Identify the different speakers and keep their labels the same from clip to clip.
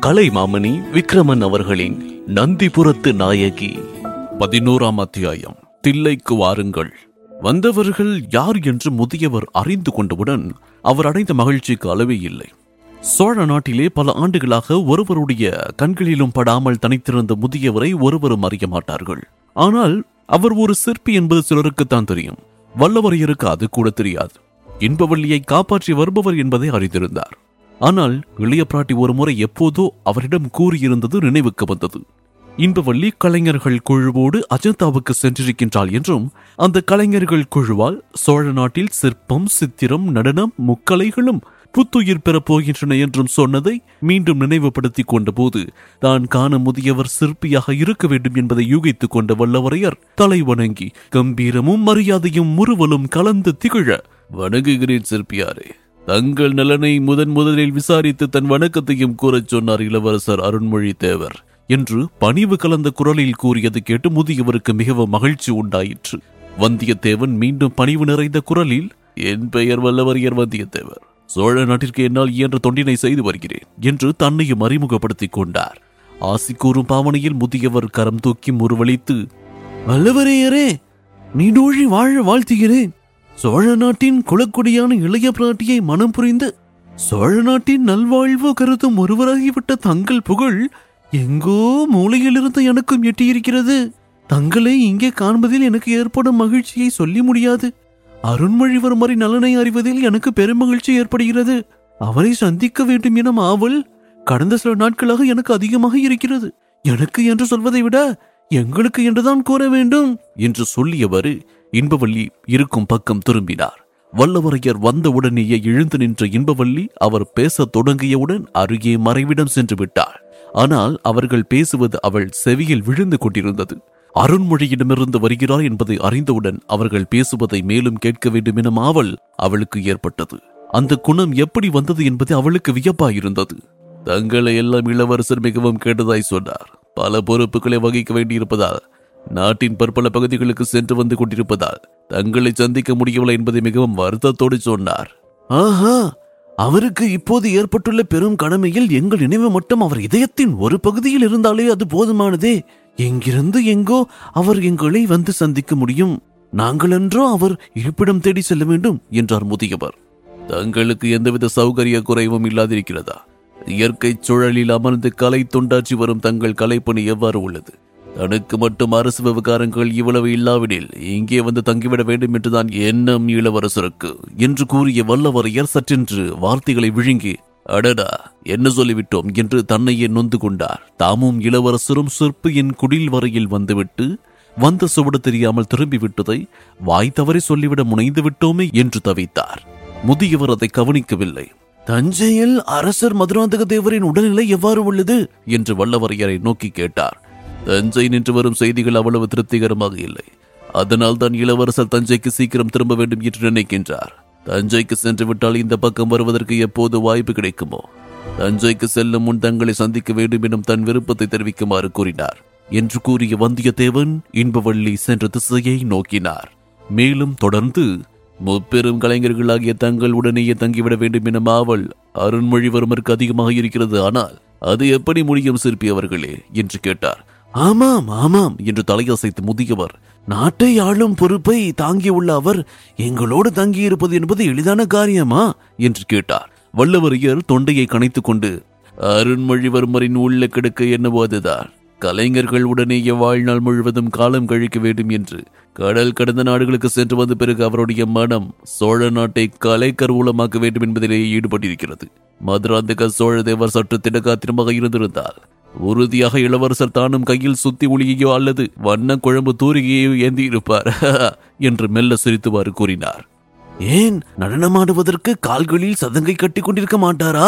Speaker 1: கலைமாமணி விக்ரமன் அவர்களின் நந்திபுரத்து நாயகி பதினோராம் அத்தியாயம் தில்லைக்கு வாருங்கள் வந்தவர்கள் யார் என்று முதியவர் அறிந்து கொண்டவுடன் அவர் அடைந்த மகிழ்ச்சிக்கு அளவே இல்லை சோழ நாட்டிலே பல ஆண்டுகளாக ஒருவருடைய கண்களிலும் படாமல் தனித்திருந்த முதியவரை ஒருவரும் அறிய மாட்டார்கள் ஆனால் அவர் ஒரு சிற்பி என்பது சிலருக்குத்தான் தெரியும் வல்லவரையருக்கு அது கூட தெரியாது இன்பவள்ளியை காப்பாற்றி வருபவர் என்பதை அறிந்திருந்தார் ஆனால் இளைய பிராட்டி ஒரு முறை எப்போதோ அவரிடம் கூறியிருந்தது நினைவுக்கு வந்தது இன்பவள்ளி கலைஞர்கள் குழுவோடு அஜந்தாவுக்கு சென்றிருக்கின்றாள் என்றும் அந்த கலைஞர்கள் குழுவால் சோழ நாட்டில் சிற்பம் சித்திரம் நடனம் முக்கலைகளும் புத்துயிர் பெறப் போகின்றன என்றும் சொன்னதை மீண்டும் நினைவுபடுத்திக் கொண்டபோது தான் காண முதியவர் சிற்பியாக இருக்க வேண்டும் என்பதை யூகித்துக் கொண்ட வல்லவரையர் தலை வணங்கி கம்பீரமும் மரியாதையும் முறுவலும் கலந்து திகழ வணங்குகிறேன் சிற்பியாரே தங்கள் நலனை முதன் முதலில் விசாரித்து தன் வணக்கத்தையும் கூறச் சொன்னார் இளவரசர் அருண்மொழி தேவர் என்று பணிவு கலந்த குரலில் கூறியது கேட்டு முதியவருக்கு மிகவும் மகிழ்ச்சி உண்டாயிற்று வந்தியத்தேவன் மீண்டும் பணிவு நிறைந்த குரலில் என் பெயர் வல்லவரையர் வந்தியத்தேவர் சோழ நாட்டிற்கு என்னால் இயன்ற தொண்டினை செய்து வருகிறேன் என்று தன்னையும் அறிமுகப்படுத்திக் கொண்டார் ஆசி கூறும் பாவனையில் முதியவர் கரம் தூக்கி முறுவலித்து வல்லவரையரே நீடூழி வாழ வாழ்த்துகிறேன் சோழ நாட்டின் குலக்குடியான இளைய பிராட்டியை மனம் புரிந்து சோழ நாட்டின் நல்வாழ்வு கருதும் ஒருவராகிவிட்ட தங்கள் புகழ் எங்கோ மூலையிலிருந்து எனக்கும் எட்டியிருக்கிறது தங்களை இங்கே காண்பதில் எனக்கு ஏற்படும் மகிழ்ச்சியை சொல்லி முடியாது அருண்மொழிவர்மரி நலனை அறிவதில் எனக்கு பெருமகிழ்ச்சி ஏற்படுகிறது அவரை சந்திக்க வேண்டும் என ஆவல் கடந்த சில நாட்களாக எனக்கு அதிகமாக இருக்கிறது எனக்கு என்று சொல்வதை விட எங்களுக்கு என்றுதான் கூற வேண்டும் என்று சொல்லியவர் இன்பவள்ளி இருக்கும் பக்கம் திரும்பினார் வல்லவரையர் வந்தவுடனேயே எழுந்து நின்ற இன்பவள்ளி அவர் பேசத் தொடங்கியவுடன் அருகே மறைவிடம் சென்று விட்டாள் ஆனால் அவர்கள் பேசுவது அவள் செவியில் விழுந்து கொண்டிருந்தது அருண்மொழியிடமிருந்து வருகிறார் என்பதை அறிந்தவுடன் அவர்கள் பேசுவதை மேலும் கேட்க வேண்டும் எனும் ஆவல் அவளுக்கு ஏற்பட்டது அந்த குணம் எப்படி வந்தது என்பது அவளுக்கு வியப்பாயிருந்தது தங்களை எல்லாம் இளவரசர் மிகவும் கேட்டதாய் சொன்னார் பல பொறுப்புகளை வகிக்க வேண்டியிருப்பதால் நாட்டின் பற்பல பகுதிகளுக்கு சென்று வந்து கொண்டிருப்பதால் தங்களை சந்திக்க முடியவில்லை என்பதை மிகவும் வருத்தத்தோடு சொன்னார் ஆஹா அவருக்கு இப்போது ஏற்பட்டுள்ள பெரும் கடமையில் எங்கள் நினைவு மட்டும் அவர் இதயத்தின் ஒரு பகுதியில் இருந்தாலே அது போதுமானதே எங்கிருந்து எங்கோ அவர் எங்களை வந்து சந்திக்க முடியும் நாங்கள் என்றோ அவர் இருப்பிடம் தேடி செல்ல வேண்டும் என்றார் முதியவர் தங்களுக்கு எந்தவித சௌகரிய குறைவும் இல்லாதிருக்கிறதா இயற்கை சூழலில் அமர்ந்து கலை தொண்டாற்றி வரும் தங்கள் கலைப்பணி எவ்வாறு உள்ளது தனக்கு மட்டும் அரசு விவகாரங்கள் இவ்வளவு இல்லாவிடில் இங்கே வந்து தங்கிவிட வேண்டும் என்றுதான் எண்ணம் இளவரசருக்கு என்று கூறிய வல்லவரையர் சற்றென்று வார்த்தைகளை விழுங்கி அடடா என்ன சொல்லிவிட்டோம் என்று தன்னையே நொந்து கொண்டார் தாமும் இளவரசரும் சிற்பியின் குடில் வரையில் வந்துவிட்டு வந்த சுவடு தெரியாமல் திரும்பி விட்டதை வாய் தவறி சொல்லிவிட முனைந்து விட்டோமே என்று தவித்தார் முதியவர் அதை கவனிக்கவில்லை தஞ்சையில் அரசர் மதுராந்தக தேவரின் உடல்நிலை எவ்வாறு உள்ளது என்று வல்லவரையரை நோக்கி கேட்டார் தஞ்சை நின்று வரும் செய்திகள் அவ்வளவு திருப்திகரமாக இல்லை அதனால் தான் இளவரசர் தஞ்சைக்கு சீக்கிரம் திரும்ப வேண்டும் என்று நினைக்கின்றார் தஞ்சைக்கு சென்று விட்டால் இந்த பக்கம் வருவதற்கு எப்போது வாய்ப்பு கிடைக்குமோ தஞ்சைக்கு செல்லும் முன் தங்களை சந்திக்க வேண்டும் எனும் தன் விருப்பத்தை தெரிவிக்குமாறு கூறினார் என்று கூறிய வந்தியத்தேவன் இன்பவள்ளி சென்ற திசையை நோக்கினார் மேலும் தொடர்ந்து முப்பெரும் கலைஞர்களாகிய தங்கள் உடனேயே தங்கிவிட வேண்டும் என ஆவல் அருண்மொழிவர்மருக்கு அதிகமாக இருக்கிறது ஆனால் அது எப்படி முடியும் சிற்பி அவர்களே என்று கேட்டார் ஆமாம் ஆமாம் என்று தலையசைத்து முதியவர் நாட்டை ஆளும் பொறுப்பை தாங்கியுள்ள அவர் எங்களோடு தங்கியிருப்பது என்பது எளிதான காரியமா என்று கேட்டார் வல்லவரையர் தொண்டையை கனைத்துக் கொண்டு அருண்மொழிவர்மரின் உள்ள கிடக்க என்னவோ அதுதான் கலைஞர்கள் உடனேயே வாழ்நாள் முழுவதும் காலம் கழிக்க வேண்டும் என்று கடல் கடந்த நாடுகளுக்கு சென்று வந்த பிறகு அவருடைய மனம் சோழ நாட்டை கலை கருவூலமாக்க வேண்டும் என்பதிலேயே ஈடுபட்டிருக்கிறது மதுராந்தக சோழ தேவர் சற்று திடகாத்திரமாக இருந்திருந்தால் உறுதியாக இளவரசர் தானும் கையில் சுத்தி ஒளியையோ அல்லது வண்ண குழம்பு தூரிகையோ ஏந்தி இருப்பார் என்று மெல்ல சிரித்துவாறு கூறினார் ஏன் நடனமாடுவதற்கு கால்களில் சதங்கை கட்டி கொண்டிருக்க மாட்டாரா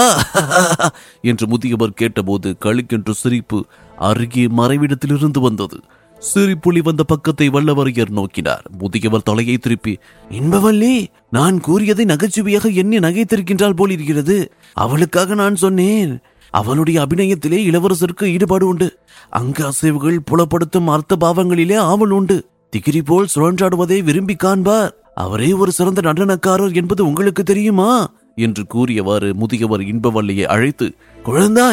Speaker 1: என்று முதியவர் கேட்டபோது கழுக்கென்று சிரிப்பு அருகே மறைவிடத்திலிருந்து வந்தது சிரிப்புலி வந்த பக்கத்தை வல்லவரையர் நோக்கினார் முதியவர் தலையை திருப்பி இன்பவல்லி நான் கூறியதை நகைச்சுவையாக எண்ணி நகைத்திருக்கின்றால் போல் இருக்கிறது அவளுக்காக நான் சொன்னேன் அவளுடைய அபிநயத்திலே இளவரசருக்கு ஈடுபாடு உண்டு அங்கு அசைவுகள் புலப்படுத்தும் அர்த்த பாவங்களிலே ஆவல் உண்டு திகிரி போல் சுழன்றாடுவதை விரும்பி காண்பார் அவரே ஒரு சிறந்த நடனக்காரர் என்பது உங்களுக்கு தெரியுமா என்று கூறியவாறு முதியவர் இன்பவல்லியை அழைத்து குழந்தாய்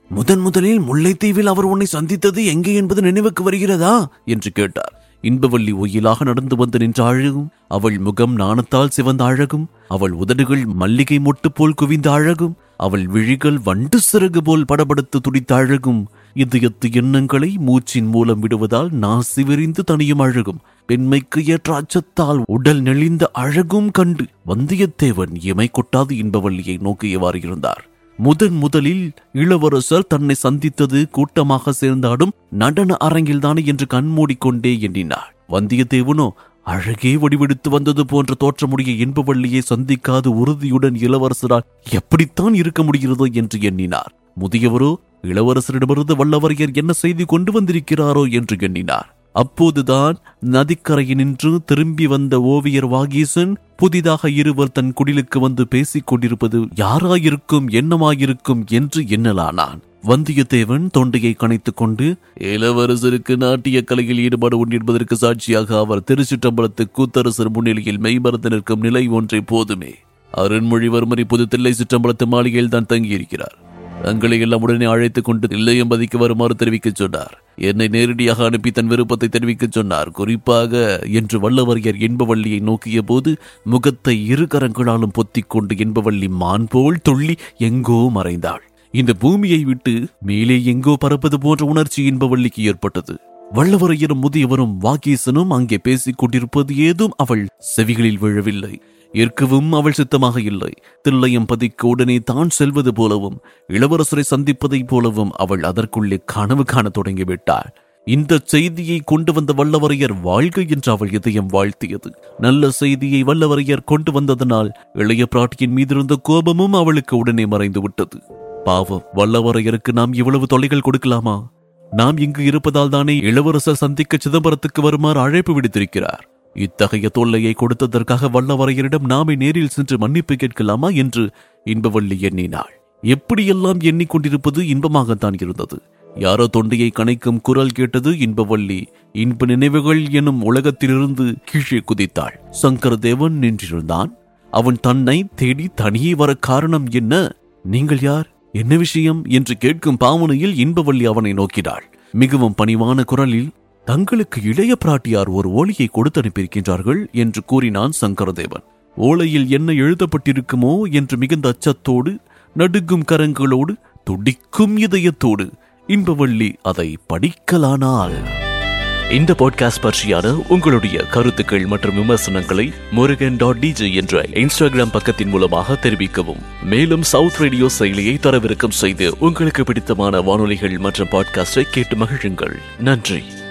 Speaker 1: முதன் முதலில் முல்லைத்தீவில் அவர் உன்னை சந்தித்தது எங்கே என்பது நினைவுக்கு வருகிறதா என்று கேட்டார் இன்பவள்ளி ஒயிலாக நடந்து வந்து நின்ற அழகும் அவள் முகம் நாணத்தால் சிவந்த அழகும் அவள் உதடுகள் மல்லிகை மொட்டு போல் குவிந்த அழகும் அவள் விழிகள் வண்டு சிறகு போல் படபடுத்து துடித்த அழகும் இதயத்து எண்ணங்களை மூச்சின் மூலம் விடுவதால் நாசி விரிந்து தனியும் அழகும் பெண்மைக்கு ஏற்ற அச்சத்தால் உடல் நெளிந்த அழகும் கண்டு வந்தியத்தேவன் இமை கொட்டாது இன்பவள்ளியை நோக்கியவாறு இருந்தார் முதன் முதலில் இளவரசர் தன்னை சந்தித்தது கூட்டமாக சேர்ந்தாடும் நடன அரங்கில்தானே என்று கண்மூடிக்கொண்டே எண்ணினார் வந்தியத்தேவனோ அழகே வடிவெடுத்து வந்தது போன்ற தோற்றமுடைய இன்பவள்ளியை சந்திக்காது உறுதியுடன் இளவரசரால் எப்படித்தான் இருக்க முடிகிறதோ என்று எண்ணினார் முதியவரோ இளவரசரிடமிருந்து வல்லவரையர் என்ன செய்தி கொண்டு வந்திருக்கிறாரோ என்று எண்ணினார் அப்போதுதான் நதிக்கரையினின்று திரும்பி வந்த ஓவியர் வாகீசன் புதிதாக இருவர் தன் குடிலுக்கு வந்து பேசிக் கொண்டிருப்பது யாராயிருக்கும் என்னமாயிருக்கும் என்று எண்ணலானான் வந்தியத்தேவன் தொண்டையை கணைத்துக் கொண்டு இளவரசருக்கு நாட்டிய கலையில் ஈடுபாடு உண்டு என்பதற்கு சாட்சியாக அவர் திருச்சிற்றம்பலத்து கூத்தரசர் முன்னிலையில் மெய்மறந்து நிற்கும் நிலை ஒன்றே போதுமே அருண்மொழிவர்மர் இப்போது தில்லை சிற்றம்பலத்து மாளிகையில் தான் தங்கியிருக்கிறார் தங்களை எல்லாம் உடனே அழைத்துக் கொண்டு தில்லையம்பதிக்கு வருமாறு தெரிவிக்கச் சொன்னார் என்னை நேரடியாக அனுப்பி தன் விருப்பத்தை தெரிவிக்கச் சொன்னார் குறிப்பாக என்று வல்லவரையர் என்பவள்ளியை நோக்கிய போது முகத்தை இரு கரங்களாலும் பொத்திக் கொண்டு என்பவள்ளி மான் போல் துள்ளி எங்கோ மறைந்தாள் இந்த பூமியை விட்டு மேலே எங்கோ பறப்பது போன்ற உணர்ச்சி என்பவள்ளிக்கு ஏற்பட்டது வல்லவரையரும் முதியவரும் வாகீசனும் அங்கே பேசிக் கொண்டிருப்பது ஏதும் அவள் செவிகளில் விழவில்லை ஏற்கவும் அவள் சித்தமாக இல்லை தில்லையம்பதிக்கு உடனே தான் செல்வது போலவும் இளவரசரை சந்திப்பதைப் போலவும் அவள் அதற்குள்ளே கனவு காணத் தொடங்கிவிட்டாள் இந்த செய்தியை கொண்டு வந்த வல்லவரையர் வாழ்க என்று அவள் இதயம் வாழ்த்தியது நல்ல செய்தியை வல்லவரையர் கொண்டு வந்ததனால் இளைய பிராட்டியின் மீதிருந்த கோபமும் அவளுக்கு உடனே மறைந்து விட்டது பாவம் வல்லவரையருக்கு நாம் இவ்வளவு தொலைகள் கொடுக்கலாமா நாம் இங்கு இருப்பதால் தானே இளவரசர் சந்திக்க சிதம்பரத்துக்கு வருமாறு அழைப்பு விடுத்திருக்கிறார் இத்தகைய தொல்லையை கொடுத்ததற்காக வல்லவரையரிடம் நாமே நேரில் சென்று மன்னிப்பு கேட்கலாமா என்று இன்பவள்ளி எண்ணினாள் எப்படியெல்லாம் எண்ணிக்கொண்டிருப்பது இன்பமாகத்தான் இருந்தது யாரோ தொண்டையை கணைக்கும் குரல் கேட்டது இன்பவள்ளி இன்ப நினைவுகள் எனும் உலகத்திலிருந்து கீழே குதித்தாள் சங்கரதேவன் நின்றிருந்தான் அவன் தன்னை தேடி தனியே வர காரணம் என்ன நீங்கள் யார் என்ன விஷயம் என்று கேட்கும் பாவனையில் இன்பவள்ளி அவனை நோக்கினாள் மிகவும் பணிவான குரலில் தங்களுக்கு இளைய பிராட்டியார் ஒரு ஓலையை கொடுத்து அனுப்பியிருக்கின்றார்கள் என்று கூறினான் சங்கரதேவன் ஓலையில் என்ன எழுதப்பட்டிருக்குமோ என்று மிகுந்த அச்சத்தோடு நடுங்கும் கரங்களோடு துடிக்கும் இதயத்தோடு இன்பவள்ளி அதை படிக்கலானாள் இந்த பாட்காஸ்ட் பற்றியான உங்களுடைய கருத்துக்கள் மற்றும் விமர்சனங்களை முருகன் டாட் டிஜே என்ற இன்ஸ்டாகிராம் பக்கத்தின் மூலமாக தெரிவிக்கவும் மேலும் சவுத் ரேடியோ செயலியை தரவிறக்கம் செய்து உங்களுக்கு பிடித்தமான வானொலிகள் மற்றும் பாட்காஸ்டை கேட்டு மகிழுங்கள் நன்றி